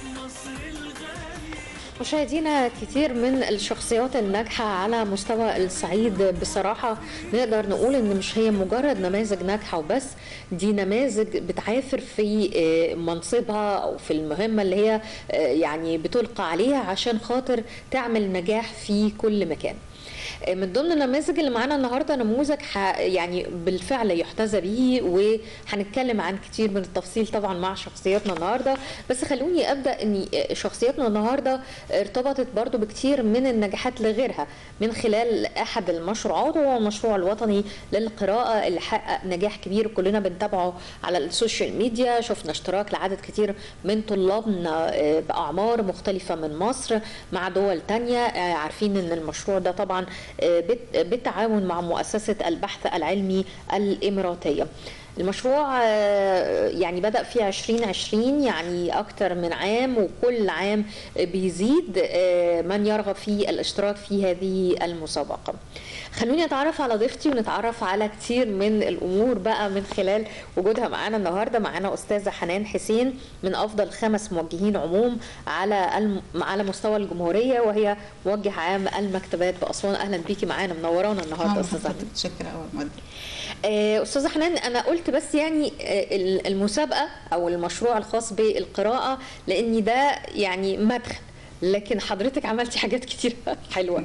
مشاهدينا كتير من الشخصيات الناجحة على مستوى الصعيد بصراحة نقدر نقول ان مش هي مجرد نماذج ناجحة وبس دي نماذج بتعافر في آه، منصبها او في المهمة اللي هي آه، يعني بتلقى عليها عشان خاطر تعمل نجاح في كل مكان من ضمن النماذج اللي معانا النهارده نموذج ح- يعني بالفعل يحتذى به وهنتكلم عن كتير من التفصيل طبعا مع شخصياتنا النهارده بس خلوني ابدا ان شخصياتنا النهارده ارتبطت برضو بكتير من النجاحات لغيرها من خلال احد المشروعات وهو المشروع الوطني للقراءه اللي حقق نجاح كبير كلنا بنتابعه على السوشيال ميديا شفنا اشتراك لعدد كتير من طلابنا آه، باعمار مختلفه من مصر مع دول تانية آه، عارفين ان المشروع ده طبعا آه، بت- بالتعاون مع مؤسسه البحث العلمي الاماراتيه المشروع آه، يعني بدأ في 2020 يعني أكتر من عام وكل عام بيزيد آه، من يرغب في الاشتراك في هذه المسابقة خلوني أتعرف على ضيفتي ونتعرف على كتير من الأمور بقى من خلال وجودها معانا النهاردة معانا أستاذة حنان حسين من أفضل خمس موجهين عموم على الم... على مستوى الجمهورية وهي موجه عام المكتبات بأسوان أهلا بيكي معانا منورانا النهاردة آه، أستاذة حنان. متشكرة أول مرة آه، استاذه حنان انا قلت بس يعني آه، ال- المسابقه او المشروع الخاص بالقراءه لان ده يعني مدخل لكن حضرتك عملتي حاجات كتير حلوه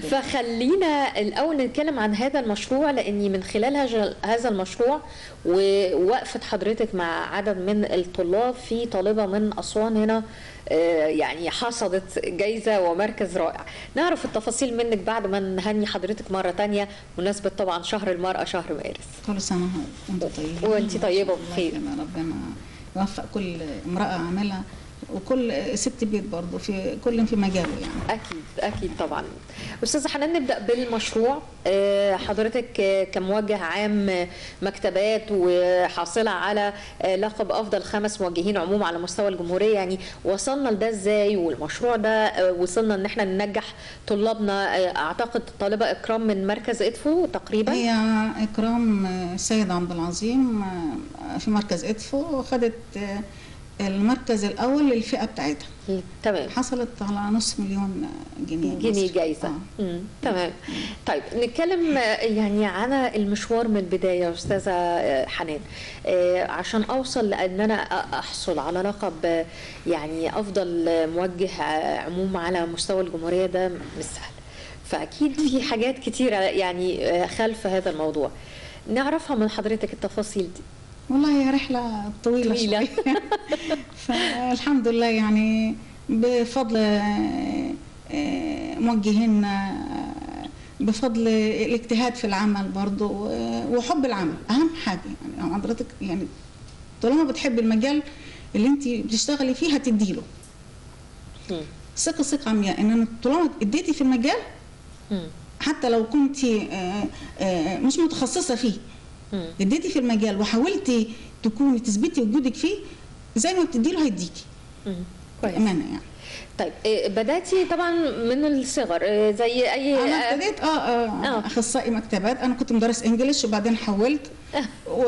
فخلينا الاول نتكلم عن هذا المشروع لاني من خلال هج- هذا المشروع ووقفه حضرتك مع عدد من الطلاب في طالبه من اسوان هنا آه، يعني حصدت جايزه ومركز رائع نعرف التفاصيل منك بعد ما نهني حضرتك مره تانية مناسبه طبعا شهر المراه شهر مارس كل سنة وأنت طيبة وأنت طيبة الله وبخير. يكرمها ربنا يوفق كل امرأة عاملة وكل ست بيت برضه في كل في مجاله يعني اكيد اكيد طبعا استاذه حنان نبدا بالمشروع آه، حضرتك آه، كموجه عام آه، مكتبات وحاصله على آه، لقب افضل خمس موجهين عموم على مستوى الجمهوريه يعني وصلنا لده ازاي والمشروع ده آه، وصلنا ان احنا ننجح طلابنا آه، اعتقد طالبه اكرام من مركز ادفو تقريبا هي إكرام السيد عبد العظيم آه، في مركز إدفو خدت آه، المركز الأول للفئة بتاعتها تمام حصلت على نص مليون جنيه جنيه مصري. جايزة آه. مم. تمام طيب نتكلم آه، يعني عن المشوار من البداية يا أستاذة آه، حنان آه، عشان أوصل لأن أنا أ- أحصل على لقب آه، يعني أفضل آه، موجه آه، عموم على مستوى الجمهورية ده مش سهل فأكيد في حاجات كتيرة يعني آه، خلف هذا الموضوع نعرفها من حضرتك التفاصيل دي والله هي رحلة طويلة, طويلة. شوية فالحمد لله يعني بفضل آه، آه، موجهينا آه، بفضل الاجتهاد في العمل برضه آه، وحب العمل أهم حاجة يعني حضرتك يعني طالما بتحب المجال اللي انت بتشتغلي فيه هتديله مم. ثقة ثقة عمياء ان انا طالما اديتي في المجال مم. حتى لو كنت مش متخصصة فيه مم. اديتي في المجال وحاولتي تكوني تثبتي وجودك فيه زي ما بتدي له هيديكي مم. كويس بامانه يعني طيب آه، بدأتي طبعا من الصغر آه، زي أي انا آه، ابتديت اه, آه, آه. اخصائي مكتبات انا كنت مدرس انجليش وبعدين حولت و...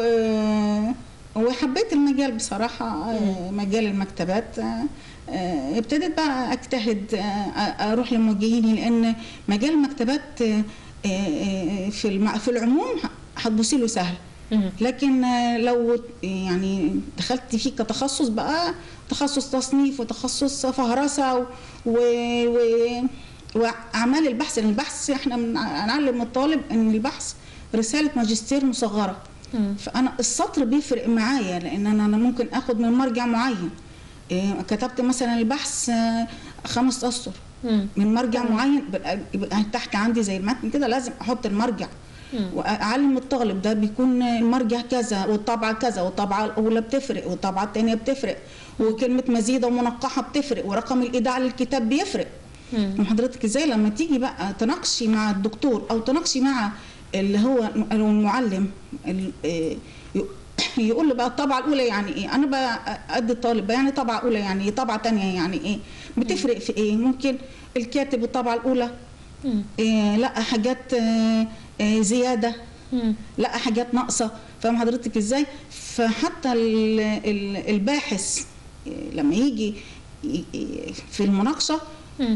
وحبيت المجال بصراحه آه مجال المكتبات آه آه، ابتديت بقى اجتهد آه، اروح لموجهيني لان مجال المكتبات آه، آه، في الم- في العموم هتبصي له سهل مم. لكن آه، لو يعني دخلت فيه كتخصص بقى تخصص تصنيف وتخصص فهرسه و, و... و... واعمال البحث لان البحث احنا بنعلم الطالب ان البحث رساله ماجستير مصغره مم. فانا السطر بيفرق معايا لان انا أنا ممكن اخد من مرجع معين إيه، كتبت مثلا البحث آه، خمس اسطر مم. من مرجع معين يبقى يبقى تحت عندي زي المتن كده لازم احط المرجع مم. واعلم الطالب ده بيكون المرجع كذا والطبعه كذا والطبعه الاولى بتفرق والطبعه الثانيه بتفرق وكلمه مزيده ومنقحه بتفرق ورقم الايداع للكتاب بيفرق مم. حضرتك ازاي لما تيجي بقى تناقشي مع الدكتور او تناقشي مع اللي هو المعلم ال- إيه، ي- يقول له بقى الطبعه الاولى يعني ايه انا بقى ادي الطالب يعني طبعه اولى يعني ايه طبعه ثانيه يعني ايه بتفرق في ايه ممكن الكاتب الطبعه الاولى مم. إيه لقى حاجات آه، آه، زياده مم. لقى حاجات ناقصه فاهم حضرتك ازاي فحتى ال- ال- الباحث إيه، لما يجي ي- ي- في المناقشه مم.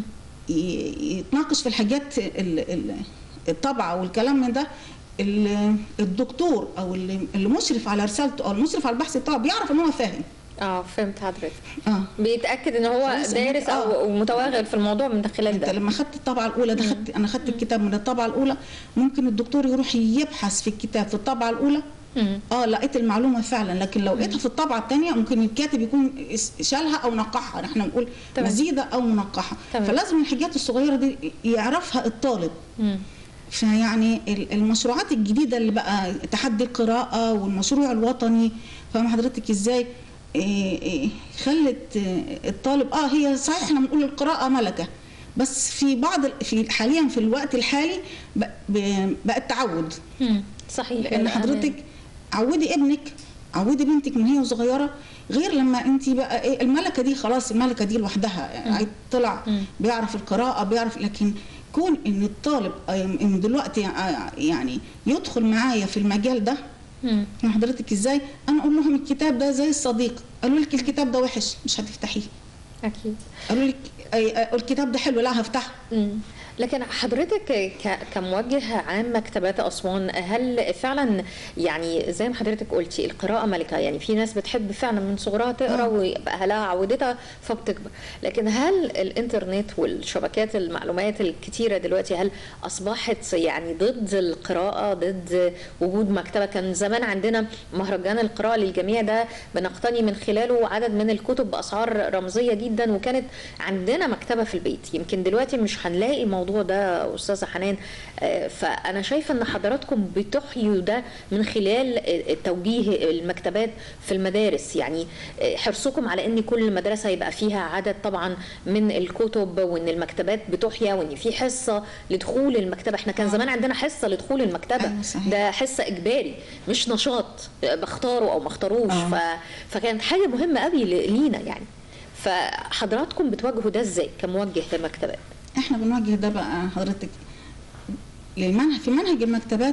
ي- يتناقش في الحاجات ال- ال- الطبعه والكلام من ده ال- الدكتور او اللي اللي مشرف على رسالته او المشرف على البحث بتاعه بيعرف ان هو فاهم اه فهمت حضرتك اه بيتاكد ان هو خلاص إن دارس أنت- آه. او متوغل في الموضوع من خلال انت ده لما خدت الطبعه الاولى ده خدت انا خدت الكتاب من الطبعه الاولى ممكن الدكتور يروح يبحث في الكتاب في الطبعه الاولى مم. اه لقيت المعلومه فعلا لكن لو لقيتها في الطبعه الثانيه ممكن الكاتب يكون اس- شالها او نقحها احنا بنقول تمام. مزيده او منقحه تمام. فلازم الحاجات الصغيره دي يعرفها الطالب مم. فيعني ال- المشروعات الجديده اللي بقى تحدي القراءه والمشروع الوطني فاهم حضرتك ازاي إيه إيه خلت إيه الطالب اه هي صحيح احنا بنقول القراءه ملكه بس في بعض ال- في حاليا في الوقت الحالي بق- ب- بقت تعود مم. صحيح لان الأمان. حضرتك عودي ابنك عودي بنتك من هي صغيره غير لما انت بقى ايه الملكه دي خلاص الملكه دي لوحدها يعني طلع مم. بيعرف القراءه بيعرف لكن كون ان الطالب آه، من دلوقتي آه، يعني يدخل معايا في المجال ده مم. يعني حضرتك ازاي انا اقول لهم الكتاب ده زي الصديق قالوا لك الكتاب ده وحش مش هتفتحيه اكيد قالوا لك أي- أي- الكتاب ده حلو لا هفتحه مم. لكن حضرتك ك- كموجه عام مكتبات اسوان هل فعلا يعني زي ما حضرتك قلتي القراءه ملكه يعني في ناس بتحب فعلا من صغرها تقرا آه. ويبقى اهلها عودتها فبتكبر لكن هل الانترنت والشبكات المعلومات الكتيره دلوقتي هل اصبحت يعني ضد القراءه ضد وجود مكتبه كان زمان عندنا مهرجان القراءه للجميع ده بنقتني من خلاله عدد من الكتب باسعار رمزيه جدا وكانت عندنا مكتبه في البيت يمكن دلوقتي مش هنلاقي الموضوع ده استاذه حنان آه، فانا شايفه ان حضراتكم بتحيوا ده من خلال آه، توجيه المكتبات في المدارس يعني آه، حرصكم على ان كل مدرسه يبقى فيها عدد طبعا من الكتب وان المكتبات بتحيا وان في حصه لدخول المكتبه احنا كان آه. زمان عندنا حصه لدخول المكتبه أيوة صحيح. ده حصه اجباري مش نشاط آه، بختاره او ما اختاروش آه. ف... فكانت حاجه مهمه قوي ل- لينا يعني فحضراتكم بتواجهوا ده ازاي كموجه للمكتبات احنا بنواجه ده بقى حضرتك للمنهج في منهج المكتبات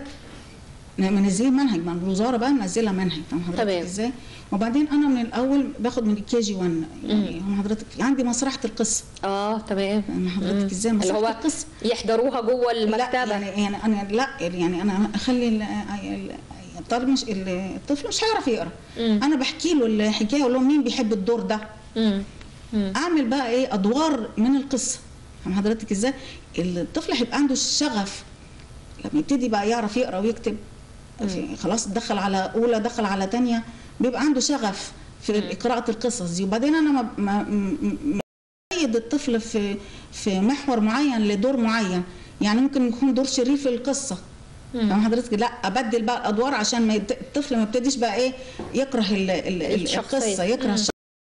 منزلين منهج من الوزاره بقى منزله منهج فاهم حضرتك تمام. ازاي وبعدين انا من الاول باخد من الكي جي 1 يعني هم حضرتك عندي مسرحه القصه اه تمام فاهم حضرتك مم. ازاي اللي مسرحه هو القصه يحضروها جوه لا المكتبه يعني يعني انا لا يعني انا اخلي ال- ال- الطالب مش الطفل مش هيعرف يقرا مم. انا بحكي له الحكايه اقول له مين بيحب الدور ده مم. مم. اعمل بقى ايه ادوار من القصه فاهم حضرتك ازاي الطفل هيبقى عنده الشغف لما يبتدي بقى يعرف يقرا ويكتب في- خلاص دخل على اولى دخل على تانية بيبقى عنده شغف في قراءه القصص دي وبعدين انا ما ما م- م- مقيد الطفل في في محور معين لدور معين يعني ممكن يكون دور شرير في القصه مم. فاهم حضرتك لا ابدل بقى الادوار عشان ما يت- الطفل ما يبتديش بقى ايه يكره ال- ال- ال- الشخصية. القصه يكره مم. الشخصية.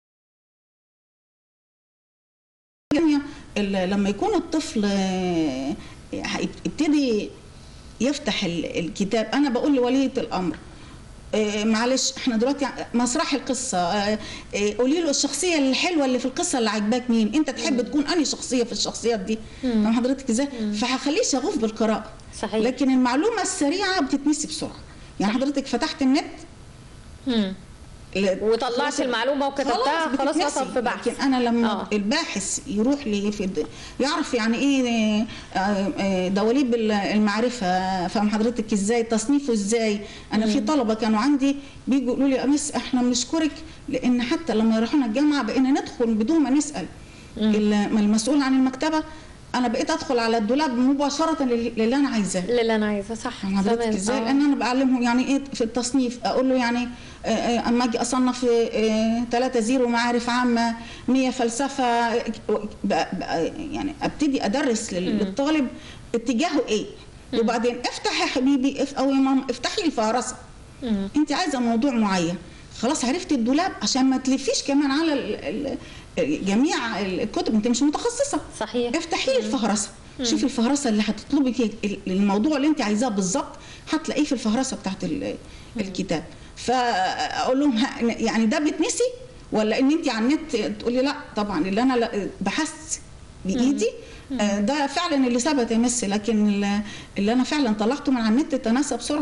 ال- لما يكون الطفل آه، يبتدي يفتح ال- الكتاب انا بقول لوليه الامر آه، معلش احنا دلوقتي مسرح القصه آه، آه، قولي له الشخصيه الحلوه اللي في القصه اللي عاجباك مين انت تحب تكون انهي شخصيه في الشخصيات دي مم. فاهم حضرتك ازاي فهخليه شغوف بالقراءه صحيح لكن المعلومه السريعه بتتنسي بسرعه يعني حضرتك فتحت النت مم. ل- وطلعت خلاص- المعلومه وكتبتها خلاص بتتنسي. وصل في بحث لكن انا لما آه. آه. الباحث يروح لي في الد- يعرف يعني ايه آه، آه، دواليب ال- المعرفه فاهم حضرتك ازاي تصنيفه ازاي انا في طلبه كانوا عندي بيجوا يقولوا لي يا مس احنا بنشكرك لان حتى لما يروحونا الجامعه بقينا ندخل بدون ما نسال ال- المسؤول عن المكتبه انا بقيت ادخل على الدولاب مباشره لل- للي انا عايزاه اللي انا عايزه صح فاهم حضرتك تمام. ازاي؟ آه. لان انا بعلمهم يعني ايه في التصنيف اقول له يعني آه، آه، اما اجي اصنف 3 زيرو معارف عامه 100 فلسفه آه، بقى بقى يعني ابتدي ادرس لل- للطالب اتجاهه ايه وبعدين افتح يا حبيبي اف او يا ماما افتحي الفهرسه مم. انت عايزه موضوع معين خلاص عرفتي الدولاب عشان ما تلفيش كمان على ال- ال- جميع الكتب انت مش متخصصه صحيح افتحي لي الفهرسه شوفي الفهرسه اللي هتطلبي فيها ال- الموضوع اللي انت عايزاه بالظبط هتلاقيه في الفهرسه بتاعت ال- الكتاب فاقول لهم ها- يعني ده بيتنسي ولا ان انت على النت تقولي لا طبعا اللي انا لا- بحثت بايدي آه، ده فعلا اللي ثبت يا مس لكن ال- اللي انا فعلا طلعته من على النت تناسى بسرعه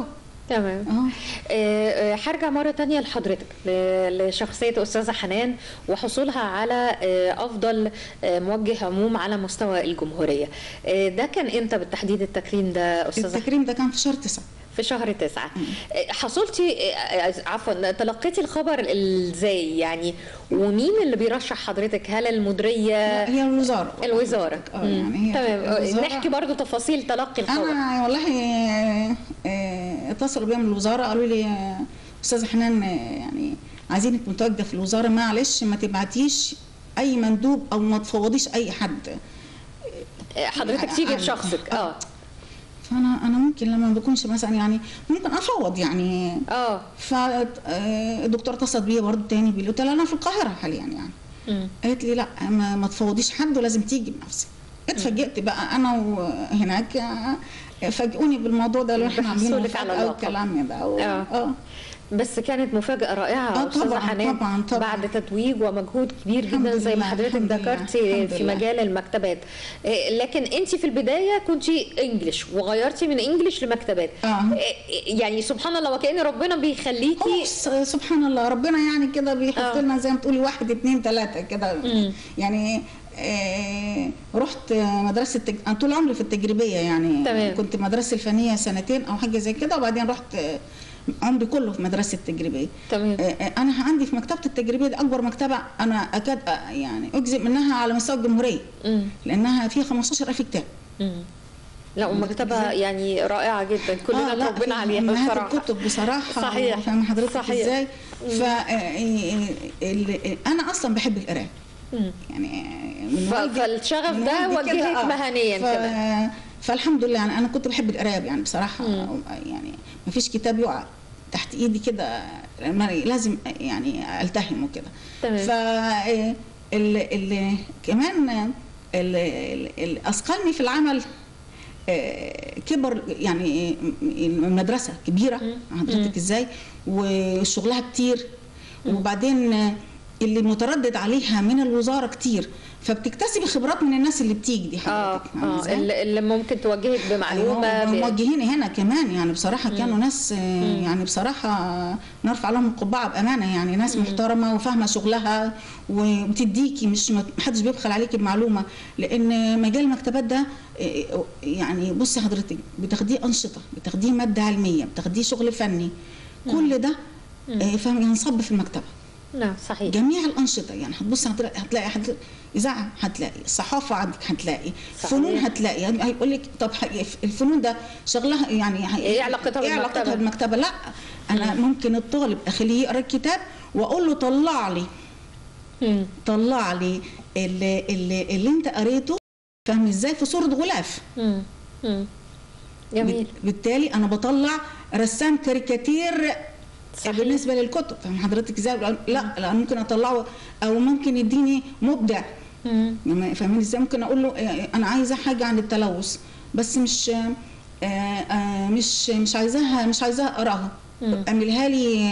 تمام اه آه، آه، هرجع مرة تانية لحضرتك ل- لشخصية أستاذة حنان وحصولها على آه، أفضل آه، موجه عموم على مستوى الجمهورية آه، ده كان إمتى بالتحديد التكريم ده أستاذة حنان؟ التكريم ده كان في شهر تسعة في شهر تسعة آه، حصلتي آه، عفوا تلقيتي الخبر ازاي يعني ومين اللي بيرشح حضرتك هل المديرية لا، هي الوزارة الوزارة اه مم. يعني هي تمام آه، الوزارة- نحكي برضو تفاصيل تلقي الخبر انا والله آه، آه، اتصلوا بيا من الوزاره قالوا لي آه، استاذه حنان آه، يعني عايزينك متواجده في الوزاره معلش ما تبعتيش اي مندوب او ما تفوضيش اي حد آه، حضرتك تيجي يعني- بشخصك اه فانا انا ممكن لما بكونش مثلا يعني ممكن افوض يعني اه فالدكتور اتصل بيا برضه تاني بيقول قلت لها انا في القاهره حاليا يعني مم. قالت لي لا ما, ما تفوضيش حد ولازم تيجي بنفسك اتفاجئت بقى انا وهناك آه، فاجئوني بالموضوع ده اللي احنا عاملينه بحصولك على فجأة اللقب. والكلام ده و- آه. اه بس كانت مفاجأة رائعة آه أستاذة طبعاً، حنان طبعاً، طبعاً. بعد تتويج ومجهود كبير الحمد جدا زي ما لله، حضرتك الحمد لله، ذكرتي الحمد في لله. مجال المكتبات إيه، لكن أنت في البداية كنت انجلش وغيرتي من انجلش لمكتبات آه. إيه، يعني سبحان الله وكأن ربنا هو بيخليكي س- سبحان الله ربنا يعني كده بيحط آه. لنا زي ما تقولي واحد اتنين تلاته كده مم. يعني آه رحت مدرسه التج... انا طول عمري في التجريبيه يعني تمام. كنت مدرسه الفنيه سنتين او حاجه زي كده وبعدين رحت آه، عمري كله في مدرسه التجريبيه تمام آه، آه، انا عندي في مكتبه التجريبيه دي اكبر مكتبه انا اكاد آه، يعني اجزم منها على مستوى الجمهوريه مم. لانها فيها 15000 كتاب مم. لا ومكتبة يعني رائعة جدا كلنا لا، اتربينا في عليها أمهات بصراحة الكتب بصراحه صحيح. فاهمه حضرتك صحيح. ازاي ف ال- انا اصلا بحب القرايه مم. يعني من ف- والدي- فالشغف من ده والدي كده، وجهك آه. مهنيا ف... كمان. فالحمد لله يعني انا كنت بحب القرايه يعني بصراحه مم. يعني ما فيش كتاب يقع تحت ايدي كده لما لازم يعني التهمه كده تمام. ف ال... ال... كمان ال... ال... ال... اثقلني في العمل آه، كبر يعني المدرسه كبيره مم. حضرتك ازاي وشغلها كتير وبعدين آه، اللي متردد عليها من الوزاره كتير فبتكتسبي خبرات من الناس اللي بتيجي دي اه حضرتك فاهمة اه إزاي؟ اللي اللي ممكن توجهك بمعلومة أيوة، ب- موجهين هنا كمان يعني بصراحه كانوا ناس آه، يعني بصراحه آه، نرفع لهم القبعه بامانه يعني ناس محترمه وفاهمه شغلها وبتديكي مش ما حدش بيبخل عليكي بمعلومه لان مجال المكتبات ده آه، يعني بصي حضرتك بتاخديه انشطه بتاخديه ماده علميه بتاخديه شغل فني كل ده آه، فاهم ينصب في المكتبه نعم صحيح جميع الانشطه يعني هتبص هتلاقي هتلاقي هتلاقي اذاعه هتلاقي الصحافه عندك هتلاقي صحيح. فنون هتلاقي يعني هيقول لك طب ح- الفنون ده شغلها يعني هي- إيه علاقتها ايه بالمكتبة؟ علاقتها بالمكتبه لا انا ممكن الطالب اخليه يقرا الكتاب واقول له طلع لي مم. طلع لي اللي, اللي, اللي انت قريته فاهم ازاي في صوره غلاف مم. مم. جميل بت- بالتالي انا بطلع رسام كاريكاتير صحيح. بالنسبه للكتب فاهم حضرتك ازاي لا لا ممكن اطلعه او ممكن يديني مبدع مم. لما- فاهمين ازاي ممكن اقول له آه، انا عايزه حاجه عن التلوث بس مش آه، آه، مش مش عايزاها مش عايزاها اقراها مم. اعملها لي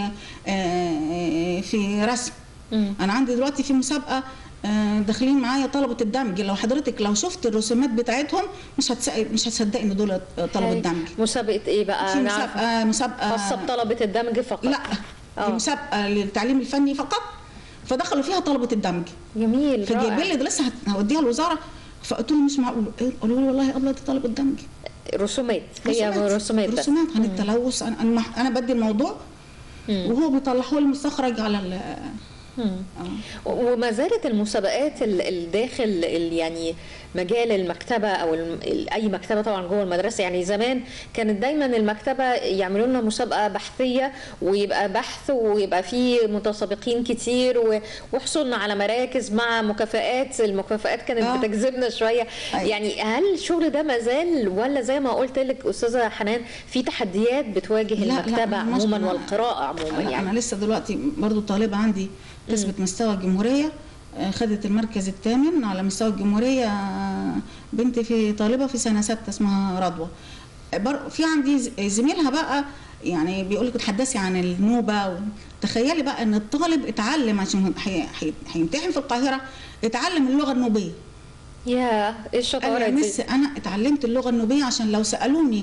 آه، في رسم مم. انا عندي دلوقتي في مسابقه آه، داخلين معايا طلبه الدمج لو حضرتك لو شفت الرسومات بتاعتهم مش هتصدق مش هتصدقي ان دول طلبه هاي. دمج مسابقة ايه بقى؟ في أنا عارفة. مسابقه مسابقه خاصة بطلبة الدمج فقط لا آه. دي مسابقه للتعليم الفني فقط فدخلوا فيها طلبه الدمج جميل فجايبين رائع لي ده لسه هت- هوديها الوزاره فقلت لهم مش معقول إيه؟ قالوا لي والله ابله دي طلبه دمج رسومات هي رسومات بس. رسومات عن التلوث انا انا مح- انا بدي الموضوع مم. وهو بيطلعه لي مستخرج على ال مم. آه. وما زالت المسابقات ال- الداخل ال- يعني مجال المكتبه او الم- ال- اي مكتبه طبعا جوه المدرسه يعني زمان كانت دايما المكتبه يعملوا لنا مسابقه بحثيه ويبقى بحث ويبقى فيه متسابقين كتير و- وحصلنا على مراكز مع مكافآت المكافآت كانت آه. بتجذبنا شويه أيوة. يعني هل الشغل ده ما زال ولا زي ما قلت لك استاذه حنان في تحديات بتواجه لا، لا، المكتبه أنا مش- عموما أنا- والقراءه عموما لا، يعني انا لسه دلوقتي برضو طالبه عندي كسبت مستوى الجمهوريه آه، خدت المركز الثامن على مستوى الجمهوريه آه، بنتي في طالبه في سنه سته اسمها رضوى آه، بر- في عندي ز- زميلها بقى يعني بيقول لك تحدثي عن النوبه و- تخيلي بقى ان الطالب اتعلم عشان هي- هي- هيمتحن في القاهره اتعلم اللغه النوبيه يا ايه قال الشطاره يا دي مس انا اتعلمت اللغه النوبيه عشان لو سالوني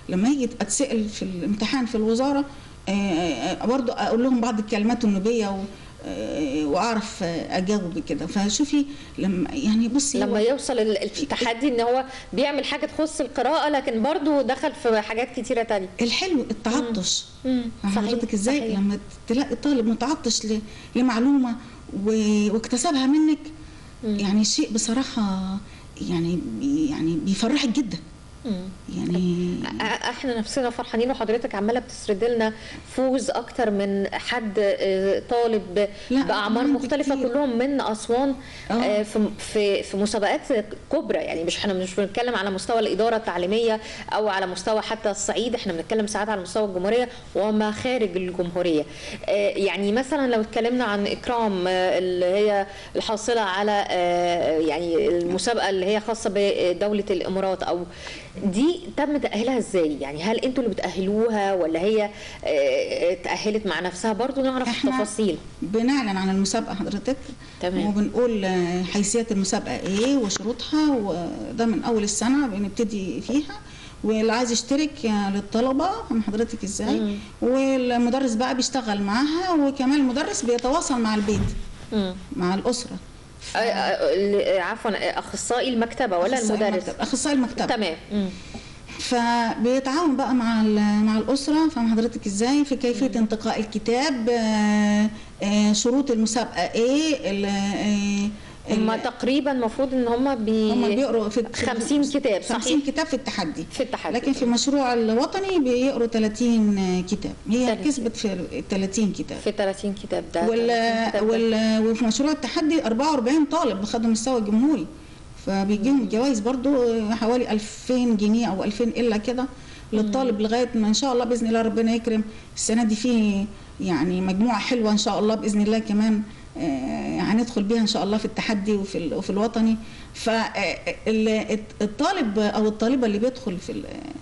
لما يجي اتسال في الامتحان في الوزاره آه، آه، برضو اقول لهم بعض الكلمات النوبيه و آه، واعرف آه، اجاوب كده فشوفي لما يعني بصي لما هو- يوصل ال- التحدي ان هو بيعمل حاجه تخص القراءه لكن برضه دخل في حاجات كتيره تانية الحلو التعطش مم. فاهمة صحيح، حضرتك ازاي صحيح. لما تلاقي طالب متعطش ل- لمعلومه و- واكتسبها منك يعني شيء بصراحه يعني بي- يعني بيفرحك جدا مم. يعني أ- احنا نفسنا فرحانين وحضرتك عماله بتسرد لنا فوز اكتر من حد آه، طالب لا، باعمار عندي مختلفه كتير. كلهم من اسوان آه. آه، في في في مسابقات كبرى يعني مش احنا مش بنتكلم على مستوى الاداره التعليميه او على مستوى حتى الصعيد احنا بنتكلم ساعات على مستوى الجمهوريه وما خارج الجمهوريه آه، يعني مثلا لو اتكلمنا عن اكرام آه، اللي هي الحاصله على آه، يعني المسابقه اللي هي خاصه بدوله الامارات او دي تم تاهيلها ازاي يعني هل انتوا اللي بتاهلوها ولا هي آه، تاهلت مع نفسها برضو نعرف إحنا التفاصيل بنعلن عن المسابقه حضرتك تمام. وبنقول آه، حيثيات المسابقه ايه وشروطها وده من اول السنه بنبتدي فيها واللي عايز يشترك آه، للطلبه فاهم حضرتك ازاي مم. والمدرس بقى بيشتغل معاها وكمان المدرس بيتواصل مع البيت مم. مع الاسره آه، آه، ال- عفوا آه، اخصائي المكتبه ولا أخصائي المدرس المكتب- اخصائي المكتب تمام مم. فبيتعاون بقى مع ال- مع الاسره فاهم حضرتك ازاي في كيفيه انتقاء الكتاب آه، آه، شروط المسابقه ايه ال- آه، هم ال- تقريبا المفروض ان هم بي هم بيقروا في 50 كتاب 50 صحيح كتاب في التحدي في التحدي لكن في المشروع الوطني بيقروا 30 كتاب هي 30. كسبت في ال 30 كتاب في 30 كتاب ده وال 30 كتاب ده. وال وفي مشروع التحدي 44 طالب خدوا مستوى جمهوري فبيجيهم جوائز برضو حوالي 2000 جنيه او 2000 الا كده للطالب لغايه ما ان شاء الله باذن الله ربنا يكرم السنه دي فيه يعني مجموعه حلوه ان شاء الله باذن الله كمان آه، هندخل بيها ان شاء الله في التحدي وفي ال- وفي الوطني فالطالب او الطالبه اللي بيدخل في ال-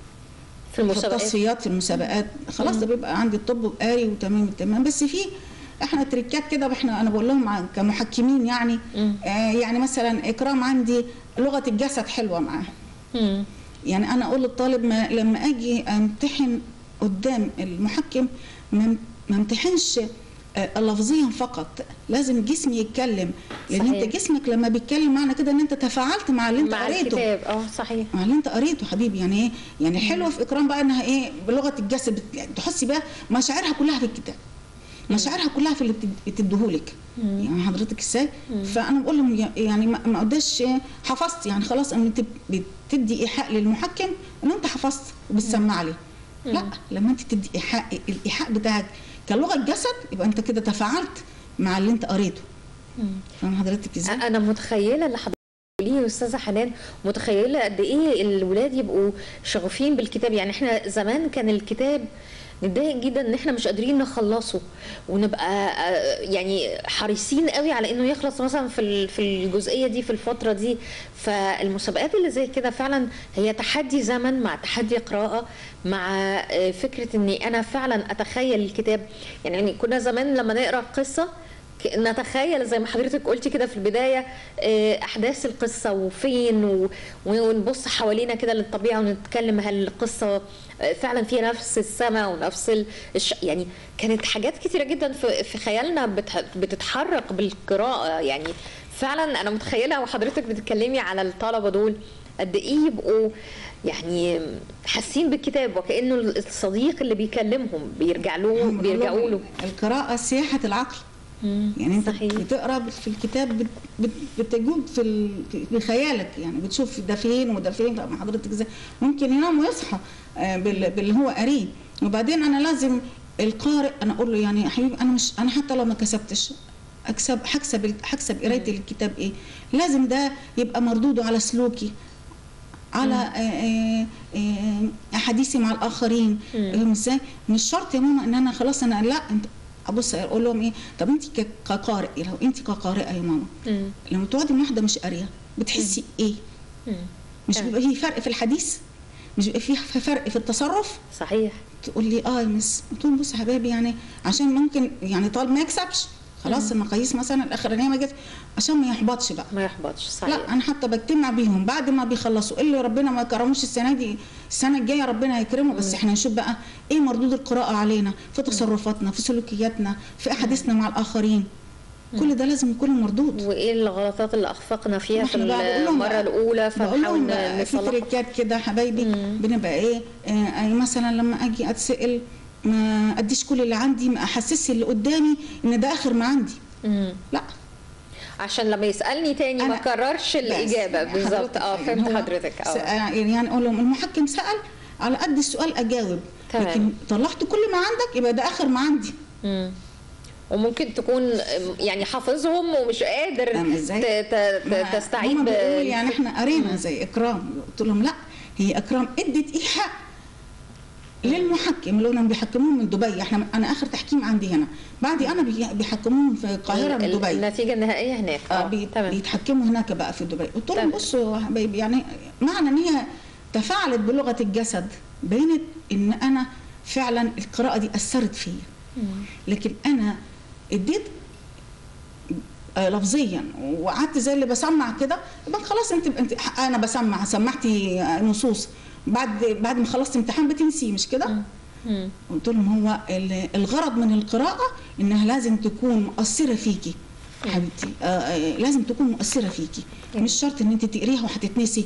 في في المسابقات التصفيات في المسابقات خلاص ده بيبقى عندي الطب وقاري وتمام التمام بس في احنا تريكات كده احنا انا بقول لهم ع- كمحكمين يعني مم. آه يعني مثلا اكرام عندي لغه الجسد حلوه معاه مم. يعني انا اقول للطالب ما لما اجي امتحن قدام المحكم ما ما امتحنش آه، لفظيا فقط لازم جسمي يتكلم لان صحيح. انت جسمك لما بيتكلم معنى كده ان انت تفاعلت مع اللي انت مع قريته الكتاب اه صحيح مع اللي انت قريته حبيبي يعني ايه يعني حلوه في اكرام بقى انها ايه بلغه الجسد بت- يعني تحسي بقى مشاعرها كلها في الكتاب مشاعرها كلها في اللي بتد- بتديهولك يعني حضرتك ازاي فانا بقول لهم يا- يعني ما ما اقدرش حفظت يعني خلاص ان انت بتدي ايحاء للمحكم ان انت حفظت وبتسمع لي لا لما انت تدي ايحاء الايحاء بتاعك كلغه جسد يبقى انت كده تفاعلت مع اللي انت قريته فاهم حضرتك ازاي انا متخيله اللي حضرتك بتقوليه يا استاذه حنان متخيله قد ايه الولاد يبقوا شغوفين بالكتاب يعني احنا زمان كان الكتاب نتضايق جدا ان احنا مش قادرين نخلصه ونبقى آه، يعني حريصين قوي على انه يخلص مثلا في ال- في الجزئيه دي في الفتره دي فالمسابقات اللي زي كده فعلا هي تحدي زمن مع تحدي قراءه مع آه، فكره اني انا فعلا اتخيل الكتاب يعني كنا زمان لما نقرا قصه ك- نتخيل زي ما حضرتك قلتي كده في البدايه آه، احداث القصه وفين و- ونبص حوالينا كده للطبيعه ونتكلم هل القصه آه، فعلا فيها نفس السماء ونفس ال... الش... يعني كانت حاجات كتيره جدا في, في خيالنا بتح... بتتحرك بالقراءه يعني فعلا انا متخيله وحضرتك بتتكلمي على الطلبه دول قد ايه يبقوا يعني حاسين بالكتاب وكانه الصديق اللي بيكلمهم بيرجع له هم بيرجعوا له القراءه سياحه العقل يعني انت صحيح. بتقرا في الكتاب بت- بت- بتجود في ال- في- بخيالك يعني بتشوف ده فين وده فين طب حضرتك ازاي ممكن ينام ويصحى آه، بال- باللي هو قاريه وبعدين انا لازم القارئ انا اقول له يعني يا حبيبي انا مش انا حتى لو ما كسبتش اكسب هكسب ال- هكسب قرايه الكتاب ايه لازم ده يبقى مردوده على سلوكي على آه، آه، آه، احاديثي مع الاخرين مم. فاهم ازاي مش شرط يا ماما ان انا خلاص انا لا انت ابص اقول لهم ايه طب انت ك- كقارئ لو انت كقارئه يا ماما مم. لما تقعدي مع واحده مش قاريه بتحسي ايه مم. مش تمام. بيبقى في فرق في الحديث مش بيبقى في فرق في التصرف صحيح تقول لي اه يا مس قلت لهم بص يا حبايبي يعني عشان ممكن يعني طالب ما يكسبش خلاص المقاييس مثلا الاخرانيه ما جت عشان ما يحبطش بقى ما يحبطش صحيح لا انا حتى بجتمع بيهم بعد ما بيخلصوا اللي ربنا ما كرموش السنه دي السنه الجايه ربنا هيكرمه بس احنا نشوف بقى ايه مردود القراءه علينا في تصرفاتنا في سلوكياتنا في احاديثنا مع الاخرين كل ده لازم يكون مردود وايه الغلطات اللي اخفقنا فيها في إحنا بقى بقول لهم المره بقى- الاولى بقول فنحاول لهم بقى في نصلحها تريكات كده حبايبي بنبقى ايه آه أي مثلا لما اجي اتسال ما اديش كل اللي عندي ما احسسش اللي قدامي ان ده اخر ما عندي مم. لا عشان لما يسالني تاني ما أنا- كررش بس الاجابه يعني بالظبط حضرتك اه يعني فهمت هو حضرتك س- اه آه، يعني اقول لهم المحكم سال على قد السؤال اجاوب تمام. لكن طلعت كل ما عندك يبقى ده اخر ما عندي مم. وممكن تكون يعني حافظهم ومش قادر فاهم إزاي؟ ت- ت- ما- ت- تستعيد هما ب- بيقولوا لي يعني احنا قرينا زي اكرام قلت لهم لا هي اكرام ادت ايحاء للمحكم اللي هم بيحكموهم من دبي احنا انا اخر تحكيم عندي هنا بعدي انا بي- بيحكموهم في القاهره من ال- دبي النتيجه النهائيه هناك اه اه بي- تمام بيتحكموا هناك بقى في دبي قلت لهم تمام. بصوا يا حبايبي يعني معنى ان هي تفاعلت بلغه الجسد بينت ان انا فعلا القراءه دي اثرت فيا لكن انا اديت آه، لفظيا وقعدت زي اللي بسمع كده يبقى خلاص انت انت انا بسمع سمعتي آه، نصوص بعد بعد ما خلصت امتحان بتنسي مش كده؟ مم. قلت لهم هو ال- الغرض من القراءة إنها لازم تكون مؤثرة فيكي حبيبتي آه آه لازم تكون مؤثرة فيكي مش شرط إن أنت تقريها وهتتنسي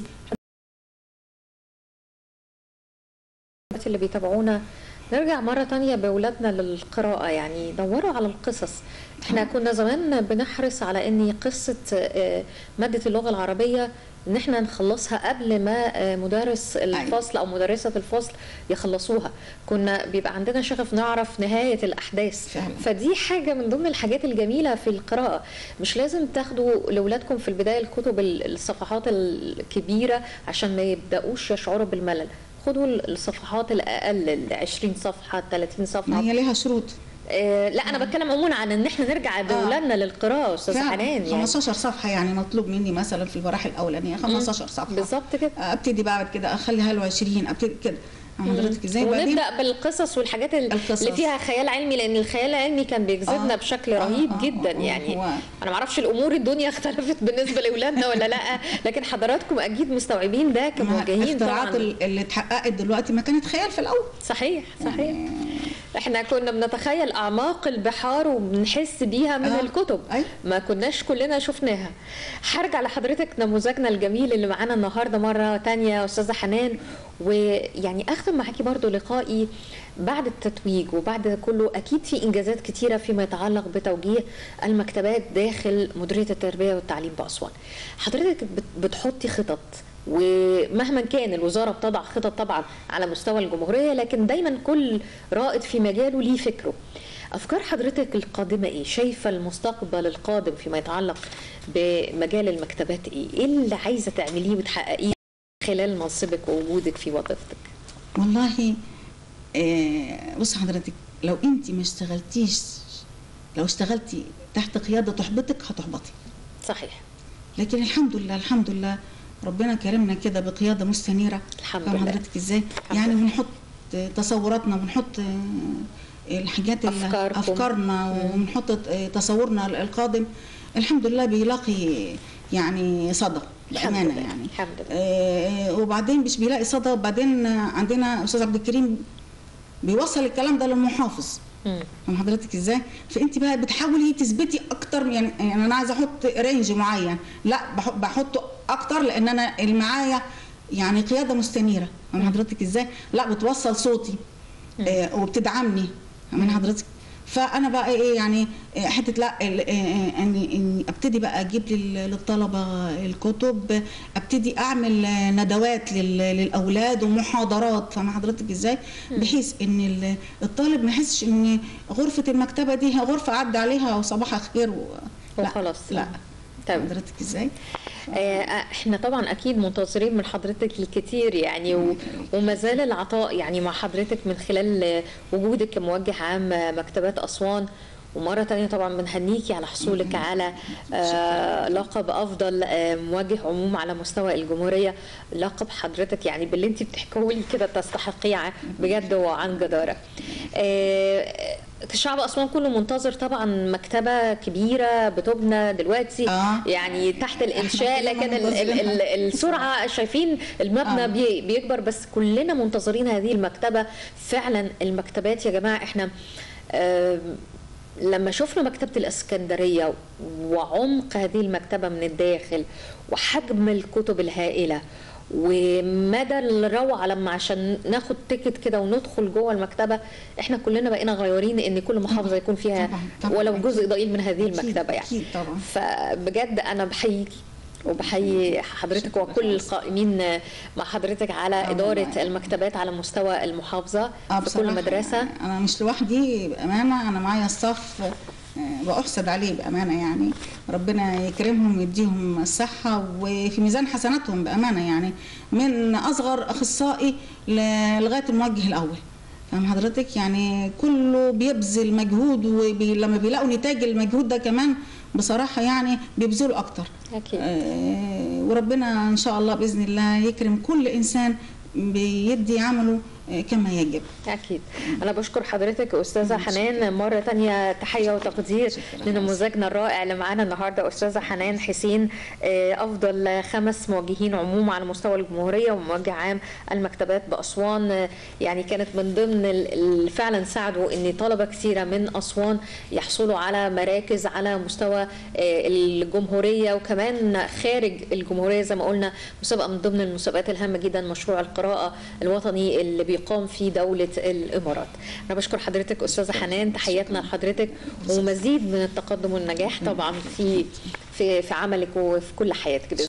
الناس اللي بيتابعونا نرجع مرة تانية بأولادنا للقراءة يعني دوروا على القصص احنا كنا زمان بنحرص على ان قصة آه، مادة اللغة العربية ان احنا نخلصها قبل ما آه، مدرس الفصل او مدرسة الفصل يخلصوها كنا بيبقى عندنا شغف نعرف نهاية الاحداث فعلا. فدي حاجة من ضمن الحاجات الجميلة في القراءة مش لازم تاخدوا لأولادكم في البداية الكتب ال- الصفحات الكبيرة عشان ما يبدأوش يشعروا بالملل خدوا الصفحات الأقل ال 20 صفحة 30 ما صفحة هي ليها شروط آه لا أنا بتكلم عموما عن إن إحنا نرجع بأولادنا للقراءة أستاذ فعلا. حنان يعني 15 صفحة يعني مطلوب مني مثلا في المراحل الأولانية 15 صفحة بالظبط كده آه، ابتدي بعد كده اخليها له 20 ابتدي كده حضرتك ازاي بعدين ونبدا بالقصص والحاجات ال- القصص. اللي فيها خيال علمي لان الخيال العلمي كان بيجذبنا آه. بشكل آه، رهيب آه، جدا آه، يعني هو- انا ما اعرفش الامور الدنيا اختلفت بالنسبه لاولادنا ولا لا لكن حضراتكم اكيد مستوعبين ده مع كموجهين الاختراعات طبعا ال- اللي اتحققت دلوقتي ما كانت خيال في الاول صحيح صحيح احنا كنا بنتخيل اعماق البحار وبنحس بيها من آه. الكتب أيوة. ما كناش كلنا شفناها هرجع لحضرتك نموذجنا الجميل اللي معانا النهارده مره تانية استاذه حنان ويعني اختم معاكي برضو لقائي بعد التتويج وبعد ده كله اكيد في انجازات كتيره فيما يتعلق بتوجيه المكتبات داخل مديريه التربيه والتعليم باسوان حضرتك بت- بتحطي خطط ومهما كان الوزاره بتضع خطط طبعا على مستوى الجمهوريه لكن دايما كل رائد في مجاله ليه فكره افكار حضرتك القادمه ايه شايفه المستقبل القادم فيما يتعلق بمجال المكتبات ايه ايه اللي عايزه تعمليه وتحققيه خلال منصبك ووجودك في وظيفتك والله آه، بص حضرتك لو انت ما اشتغلتيش لو اشتغلتي تحت قياده تحبطك هتحبطي صحيح لكن الحمد لله الحمد لله ربنا كرمنا كده بقياده مستنيره الحمد فاهم لله. حضرتك ازاي الحمد يعني لله. بنحط تصوراتنا بنحط آه، الحاجات ال- أفكاركم. افكارنا وبنحط آه، تصورنا القادم الحمد لله بيلاقي يعني صدى الحمد بامانه لله. يعني الحمد لله. آه، وبعدين مش بيلاقي صدى وبعدين عندنا استاذ عبد الكريم بيوصل الكلام ده للمحافظ مم. فاهم حضرتك ازاي؟ فانت بقى بتحاولي تثبتي اكتر يعني يعني انا عايزه احط رينج معين لا بح- بحطه اكتر لان انا اللي معايا يعني قياده مستنيره فاهم حضرتك ازاي؟ لا بتوصل صوتي آه وبتدعمني من حضرتك فانا بقى ايه يعني آه، حته لا ال- آه، آه، اني اني ابتدي بقى اجيب لل- للطلبه الكتب ابتدي اعمل آه، ندوات لل- للاولاد ومحاضرات فاهم حضرتك ازاي بحيث ان ال- الطالب ما يحسش ان غرفه المكتبه دي هي غرفه عدى عليها وصباح الخير و... لا وخلاص. لا تمام. حضرتك ازاي آه، احنا طبعا اكيد منتظرين من حضرتك الكثير يعني و... وما زال العطاء يعني مع حضرتك من خلال آه، وجودك كموجه عام آه، مكتبات اسوان ومرة تانية طبعا بنهنيكي على حصولك على آه لقب أفضل آه موجه عموم على مستوى الجمهورية لقب حضرتك يعني باللي انت بتحكيه لي كده تستحقيه ع- بجد وعن جدارة آه شعب اسوان كله منتظر طبعا مكتبه كبيره بتبنى دلوقتي آه. يعني تحت الانشاء كلنا لكن ال- ال- ال- منتظرينها. السرعه شايفين المبنى آه. بي- بيكبر بس كلنا منتظرين هذه المكتبه فعلا المكتبات يا جماعه احنا آم، لما شفنا مكتبة الإسكندرية وعمق هذه المكتبة من الداخل وحجم الكتب الهائلة ومدى الروعة لما عشان ناخد تيكت كده وندخل جوه المكتبة احنا كلنا بقينا غيورين ان كل محافظة يكون فيها طبعاً، طبعاً، ولو أكيد. جزء ضئيل من هذه أكيد، المكتبة يعني أكيد طبعاً. فبجد انا بحييكي وبحيي حضرتك شكراً وكل خالص. القائمين مع حضرتك على آه، إدارة والله. المكتبات على مستوى المحافظة اه في كل بصراحة مدرسة انا مش لوحدي بامانه انا معايا صف واحسد عليه بامانه يعني ربنا يكرمهم ويديهم الصحه وفي ميزان حسناتهم بامانه يعني من اصغر اخصائي ل- لغايه الموجه الاول فاهم حضرتك يعني كله بيبذل مجهود ولما بيلاقوا نتاج المجهود ده كمان بصراحه يعني بيبذلوا اكتر أكيد آه، وربنا ان شاء الله باذن الله يكرم كل انسان بيدي عمله آه، كما يجب أكيد أنا بشكر حضرتك أستاذة حنان مرة تانية تحية وتقدير شكراً. لنموذجنا الرائع اللي معانا النهاردة أستاذة حنان حسين آه، أفضل خمس موجهين عموم على مستوى الجمهورية وموجه عام المكتبات بأسوان آه، يعني كانت من ضمن ال- اللي فعلا ساعدوا أن طلبة كثيرة من أسوان يحصلوا على مراكز على مستوى آه، الجمهورية وكمان خارج الجمهورية زي ما قلنا مسابقة من ضمن المسابقات الهامة جدا مشروع القراءة الوطني اللي بيقام فيه دولة الإمارات أنا بشكر حضرتك أستاذة حنان تحياتنا لحضرتك ومزيد من التقدم والنجاح طبعا في في في عملك وفي كل حياتك بإذن